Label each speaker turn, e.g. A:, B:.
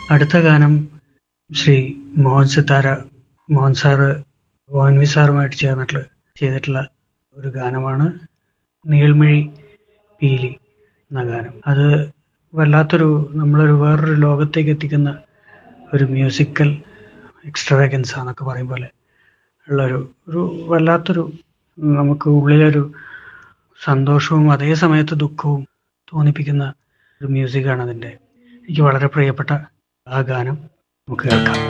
A: അടുത്ത ഗാനം ശ്രീ മോഹൻ സിത്താര മോഹൻ സാറ് ഒ എൻ വി സാറുമായിട്ട് ചേർന്നിട്ടുള്ള ചെയ്തിട്ടുള്ള ഒരു ഗാനമാണ് നീൾമിഴി പീലി എന്ന ഗാനം അത് വല്ലാത്തൊരു നമ്മളൊരു വേറൊരു ലോകത്തേക്ക് എത്തിക്കുന്ന ഒരു മ്യൂസിക്കൽ എക്സ്ട്രാവേഗൻസ് എന്നൊക്കെ പറയും പോലെ ഉള്ളൊരു ഒരു വല്ലാത്തൊരു നമുക്ക് ഉള്ളിലൊരു സന്തോഷവും അതേ സമയത്ത് ദുഃഖവും തോന്നിപ്പിക്കുന്ന ഒരു മ്യൂസിക്കാണ് അതിൻ്റെ എനിക്ക് വളരെ പ്രിയപ്പെട്ട ആ ഗാനം നമുക്ക് കേൾക്കാം